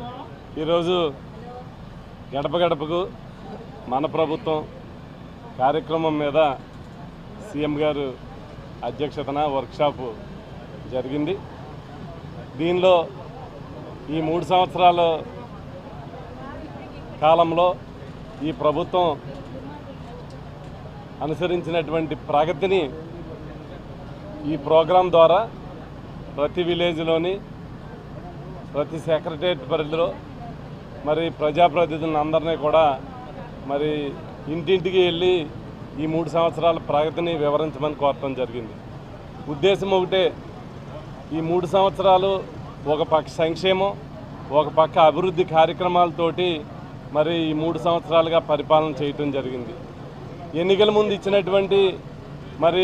ఈరోజు గడప గడపకు మన ప్రభుత్వం కార్యక్రమం మీద సీఎం గారు అధ్యక్షతన వర్క్షాప్ జరిగింది దీనిలో ఈ మూడు సంవత్సరాల కాలంలో ఈ ప్రభుత్వం అనుసరించినటువంటి ప్రగతిని ఈ ప్రోగ్రాం ద్వారా ప్రతి విలేజ్లోని ప్రతి సెక్రటరియట్ పరిధిలో మరి ప్రజాప్రతినిధులను అందరినీ కూడా మరి ఇంటింటికి వెళ్ళి ఈ మూడు సంవత్సరాల ప్రగతిని వివరించమని కోరటం జరిగింది ఉద్దేశం ఒకటే ఈ మూడు సంవత్సరాలు ఒక పక్క సంక్షేమం ఒక పక్క అభివృద్ధి కార్యక్రమాలతోటి మరి ఈ మూడు సంవత్సరాలుగా పరిపాలన చేయటం జరిగింది ఎన్నికల ముందు ఇచ్చినటువంటి మరి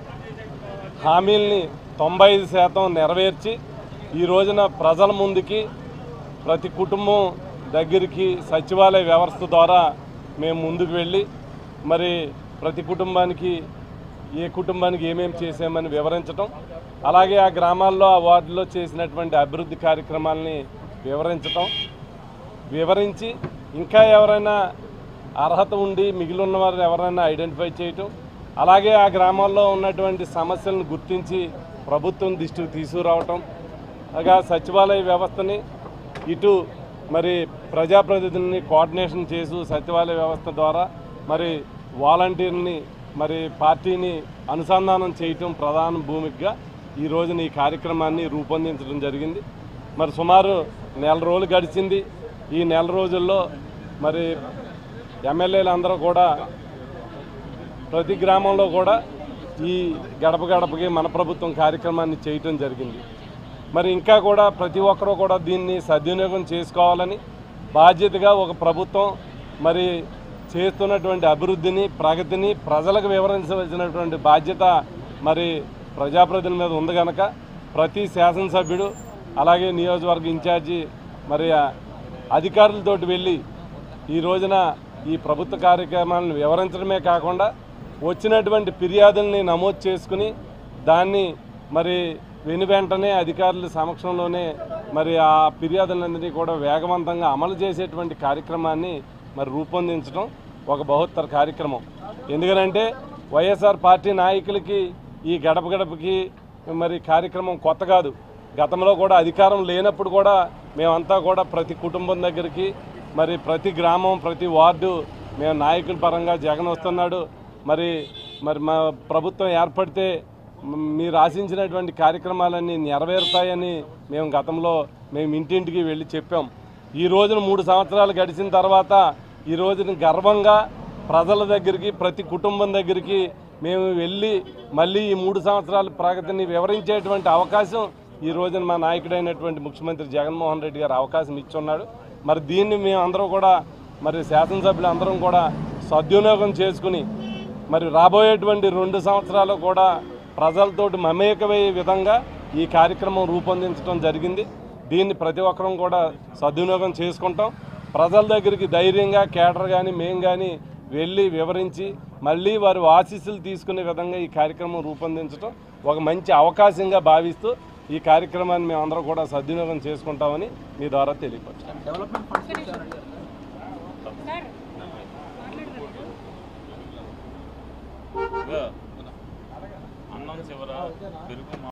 హామీల్ని తొంభై ఐదు శాతం నెరవేర్చి ఈ రోజున ప్రజల ముందుకి ప్రతి కుటుంబం దగ్గరికి సచివాలయ వ్యవస్థ ద్వారా మేము ముందుకు వెళ్ళి మరి ప్రతి కుటుంబానికి ఏ కుటుంబానికి ఏమేమి చేసామని వివరించటం అలాగే ఆ గ్రామాల్లో ఆ వార్డులో చేసినటువంటి అభివృద్ధి కార్యక్రమాలని వివరించటం వివరించి ఇంకా ఎవరైనా అర్హత ఉండి మిగిలిన వారిని ఎవరైనా ఐడెంటిఫై చేయటం అలాగే ఆ గ్రామాల్లో ఉన్నటువంటి సమస్యలను గుర్తించి ప్రభుత్వం దృష్టికి తీసుకురావటం అలాగా సచివాలయ వ్యవస్థని ఇటు మరి ప్రజాప్రతినిధుల్ని కోఆర్డినేషన్ చేసు సచివాలయ వ్యవస్థ ద్వారా మరి వాలంటీర్ని మరి పార్టీని అనుసంధానం చేయటం ప్రధాన భూమికగా ఈ రోజున ఈ కార్యక్రమాన్ని రూపొందించడం జరిగింది మరి సుమారు నెల రోజులు గడిచింది ఈ నెల రోజుల్లో మరి ఎమ్మెల్యేలు అందరూ కూడా ప్రతి గ్రామంలో కూడా ఈ గడప గడపకి మన ప్రభుత్వం కార్యక్రమాన్ని చేయటం జరిగింది మరి ఇంకా కూడా ప్రతి ఒక్కరూ కూడా దీన్ని సద్వినియోగం చేసుకోవాలని బాధ్యతగా ఒక ప్రభుత్వం మరి చేస్తున్నటువంటి అభివృద్ధిని ప్రగతిని ప్రజలకు వివరించవలసినటువంటి బాధ్యత మరి ప్రజాప్రతినిధుల మీద ఉంది కనుక ప్రతి శాసనసభ్యుడు అలాగే నియోజకవర్గ ఇన్ఛార్జి మరి ఆ అధికారులతోటి వెళ్ళి ఈ రోజున ఈ ప్రభుత్వ కార్యక్రమాలను వివరించడమే కాకుండా వచ్చినటువంటి ఫిర్యాదుల్ని నమోదు చేసుకుని దాన్ని మరి వెను వెంటనే అధికారుల సమక్షంలోనే మరి ఆ ఫిర్యాదులన్నింటినీ కూడా వేగవంతంగా అమలు చేసేటువంటి కార్యక్రమాన్ని మరి రూపొందించడం ఒక బహుత్తర కార్యక్రమం ఎందుకనంటే వైఎస్ఆర్ పార్టీ నాయకులకి ఈ గడప గడపకి మరి కార్యక్రమం కొత్త కాదు గతంలో కూడా అధికారం లేనప్పుడు కూడా మేమంతా కూడా ప్రతి కుటుంబం దగ్గరికి మరి ప్రతి గ్రామం ప్రతి వార్డు మేము నాయకుల పరంగా జగన్ వస్తున్నాడు మరి మరి మా ప్రభుత్వం ఏర్పడితే మ్, మీరు ఆశించినటువంటి కార్యక్రమాలన్నీ నెరవేరుతాయని మేము గతంలో మేము ఇంటింటికి వెళ్ళి చెప్పాం ఈ రోజున మూడు సంవత్సరాలు గడిచిన తర్వాత ఈ రోజున గర్వంగా ప్రజల దగ్గరికి ప్రతి కుటుంబం దగ్గరికి మేము వెళ్ళి మళ్ళీ ఈ మూడు సంవత్సరాల ప్రగతిని వివరించేటువంటి అవకాశం ఈ రోజున మా నాయకుడైనటువంటి ముఖ్యమంత్రి జగన్మోహన్ రెడ్డి గారు అవకాశం ఇచ్చున్నాడు మరి దీన్ని మేము అందరూ కూడా మరి శాసనసభ్యులు అందరం కూడా సద్వినియోగం చేసుకుని మరి రాబోయేటువంటి రెండు సంవత్సరాలు కూడా ప్రజలతోటి మమేకమయ్యే విధంగా ఈ కార్యక్రమం రూపొందించడం జరిగింది దీన్ని ప్రతి ఒక్కరం కూడా సద్వినియోగం చేసుకుంటాం ప్రజల దగ్గరికి ధైర్యంగా కేడర్ కానీ మేము కానీ వెళ్ళి వివరించి మళ్ళీ వారి ఆశీస్సులు తీసుకునే విధంగా ఈ కార్యక్రమం రూపొందించడం ఒక మంచి అవకాశంగా భావిస్తూ ఈ కార్యక్రమాన్ని మేము అందరం కూడా సద్వినియోగం చేసుకుంటామని మీ ద్వారా తెలియపరచాం డెవలప్మెంట్ ఫండ్స్ ఇచ్చారండి అన్నం చివర పెరుగు